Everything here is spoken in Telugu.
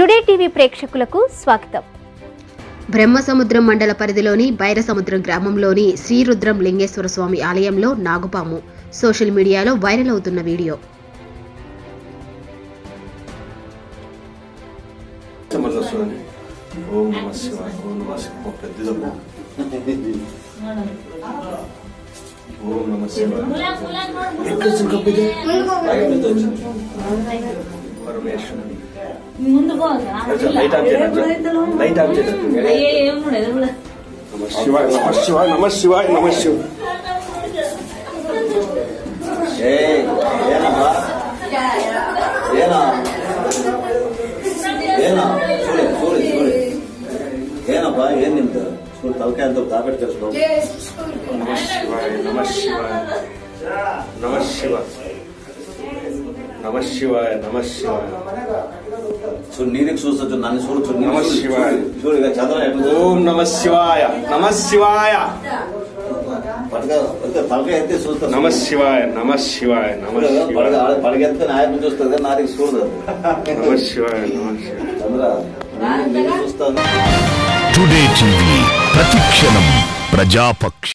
టుడే టీవీ ప్రేక్షకులకు స్వాగతం బ్రహ్మసముద్రం మండల పరిధిలోని బైరసముద్రం గ్రామంలోని శ్రీరుద్రం లింగేశ్వర స్వామి ఆలయంలో నాగుపాము సోషల్ మీడియాలో వైరల్ అవుతున్న వీడియో మళ్ళీ చూడండి ఓం నమ శివాయ ఓం నమ శివాయ పెద్దదమ్మ ఓం నమ శివాయ ఎక్కడ చుక్కపిదే పరమేశ్వరుని ముందు పోగా లైట్ ఆఫ్ చేయండి లైట్ ఆఫ్ చేయండి ఏముండదు ఎదుగులే నమ శివాయ నమ శివాయ నమ శివాయ నమ శివ ಏಯ್ ಏನಪ್ಪ ಏನ ಏನ ಸೂಳಿ ಸೂಳಿ ಸೂಳಿ ಏನಪ್ಪ ಏನ್ ನಿಮ್ದು ಸೂಳಿ ತಲಕಾಯ ಅಂತ ತಾಪೆಟ್ ಕರ್ಸ್ಕೊ నమ శివాయ నమ శివాయ నమ శివాయ నమ శివాయ నమ శివాయ చూడు నీరికి చూస్తు నన్ను చూడు చూడు నమ నీకు చూడు, శివాయ. చూడు, చూడు ఇక చదవ ఎట్లా ఓం నమ శివాయ నమ శివాయ పడక పడక తలకాయ ఎత్తి చూస్తా నమ శివాయ నమ శివాయ నమ పడక శివాయ పడగెత్తుకుని ఆయన చూస్తుంది నారికి చూడదు నమ శివాయ నమ శివాయ చంద్ర నీకు చూస్తాను టుడే టీవీ ప్రతిక్షణం ప్రజాపక్ష